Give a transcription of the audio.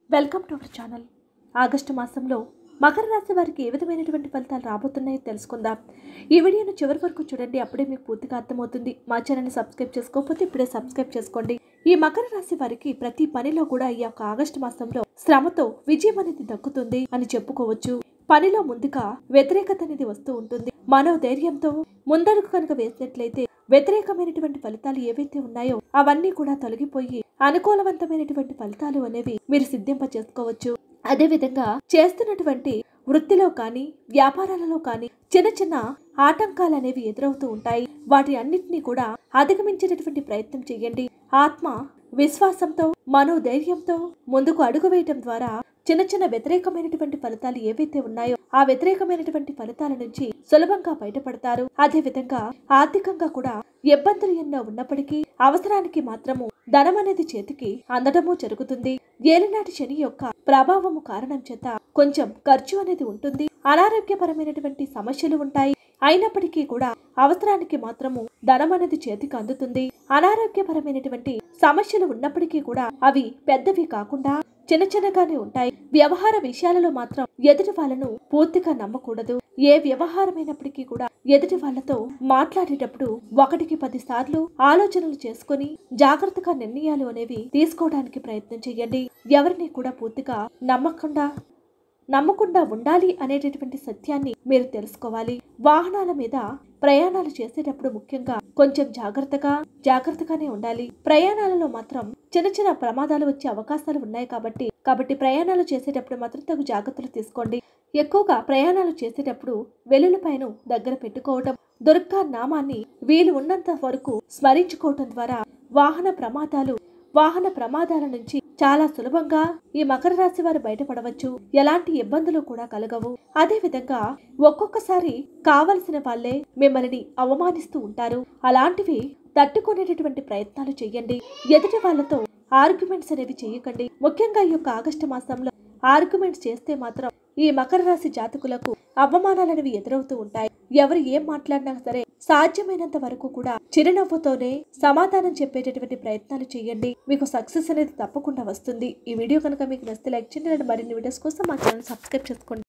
welcome to our channel August మాసంలో మకర రాశి వారికి ఏ విధమైనటువంటి ఫలితాలు రాబోతున్నాయో తెలుసుకుందాం ఈ వీడియోను చివరి వరకు చూడండి అప్పుడే మీకు పూర్తిగా అర్థమవుతుంది మా ఛానల్ని సబ్స్క్రైబ్ చేసుకోకపోతే ఇప్పుడే సబ్స్క్రైబ్ చేసుకోండి ఈ మకర రాశి వారికి ప్రతి పనిలో కూడా ఈ యొక్క ఆగస్టు మాసంలో శ్రమతో విజయం అనేది దక్కుతుంది అని చెప్పుకోవచ్చు పనిలో ముందుగా వ్యతిరేకత అనేది వస్తూ ఉంటుంది మనోధైర్యంతో ముందడుగు కనుక వేసినట్లయితే వ్యతిరేకమైనటువంటి ఫలితాలు ఏవైతే ఉన్నాయో అవన్నీ కూడా తొలగిపోయి అనుకూలవంతమైనటువంటి ఫలితాలు అనేవి మీరు సిద్ధింప చేసుకోవచ్చు అదే విధంగా చేస్తున్నటువంటి వృత్తిలో కానీ వ్యాపారాలలో కానీ చిన్న చిన్న ఆటంకాలు అనేవి ఎదురవుతూ ఉంటాయి వాటి అన్నింటినీ కూడా అధిగమించేటటువంటి ప్రయత్నం చేయండి ఆత్మ విశ్వాసంతో మనోధైర్యంతో ముందుకు అడుగు వేయటం ద్వారా చిన్న చిన్న వ్యతిరేకమైనటువంటి ఫలితాలు ఏవైతే ఉన్నాయో ఆ వ్యతిరేకమైనటువంటి ఫలితాల నుంచి సులభంగా బయటపడతారు అదే విధంగా ఆర్థికంగా కూడా ఇబ్బందులు ఎన్నో ఉన్నప్పటికీ అవసరానికి మాత్రము ధనం అనేది చేతికి అందడము జరుగుతుంది ఏలినాటి శని యొక్క ప్రభావము కారణం చేత కొంచెం ఖర్చు అనేది ఉంటుంది అనారోగ్యపరమైనటువంటి సమస్యలు ఉంటాయి అయినప్పటికీ కూడా అవసరానికి మాత్రము ధనం అనేది చేతికి అందుతుంది అనారోగ్యపరమైనటువంటి సమస్యలు ఉన్నప్పటికీ కూడా అవి పెద్దవి కాకుండా చిన్న చిన్నగానే ఉంటాయి వ్యవహార విషయాలలో మాత్రం ఎదుటి వాళ్ళను పూర్తిగా నమ్మకూడదు ఏ వ్యవహారమైనప్పటికీ కూడా ఎదుటి వాళ్ళతో మాట్లాడేటప్పుడు ఒకటికి పది సార్లు ఆలోచనలు చేసుకుని జాగ్రత్తగా నిర్ణయాలు అనేవి తీసుకోవడానికి ప్రయత్నం చేయండి ఎవరిని కూడా పూర్తిగా నమ్మకుండా నమ్మకుండా ఉండాలి అనేటటువంటి సత్యాన్ని మీరు తెలుసుకోవాలి వాహనాల మీద ప్రయాణాలు చేసేటప్పుడు ముఖ్యంగా కొంచెం జాగ్రత్తగా జాగ్రత్తగానే ఉండాలి ప్రయాణాలలో మాత్రం చిన్న చిన్న ప్రమాదాలు వచ్చే అవకాశాలు ఉన్నాయి కాబట్టి కాబట్టి ప్రయాణాలు చేసేటప్పుడు మాత్రం తగు జాగ్రత్తలు తీసుకోండి ఎక్కువగా ప్రయాణాలు చేసేటప్పుడు వెల్లుల్లిపైన దగ్గర పెట్టుకోవటం దుర్గా నామాన్ని వీలు ఉన్నంత వరకు స్మరించుకోవటం ద్వారా వాహన ప్రమాదాలు వాహన ప్రమాదాల నుంచి చాలా సులభంగా ఈ మకర రాశి వారు బయటపడవచ్చు ఎలాంటి ఇబ్బందులు కూడా కలగవు అదే విధంగా ఒక్కొక్కసారి కావలసిన వాళ్ళే మిమ్మల్ని అవమానిస్తూ ఉంటారు అలాంటివి తట్టుకునేటటువంటి ప్రయత్నాలు చేయండి ఎదుటి వాళ్ళతో ఆర్గ్యుమెంట్స్ అనేవి చేయకండి ముఖ్యంగా ఈ యొక్క ఆగస్టు మాసంలో ఆర్గ్యుమెంట్స్ చేస్తే మాత్రం ఈ మకర రాశి జాతకులకు అవమానాలు అనేవి ఎదురవుతూ ఉంటాయి ఎవరు ఏం మాట్లాడినా సరే సాధ్యమైనంత వరకు కూడా చిరునవ్వుతోనే సమాధానం చెప్పేటటువంటి ప్రయత్నాలు చేయండి మీకు సక్సెస్ అనేది తప్పకుండా వస్తుంది ఈ వీడియో కనుక మీకు నచ్చితే లైక్ చేయండి మరిన్ని వీడియోస్ కోసం మా ఛానల్ సబ్స్క్రైబ్ చేసుకోండి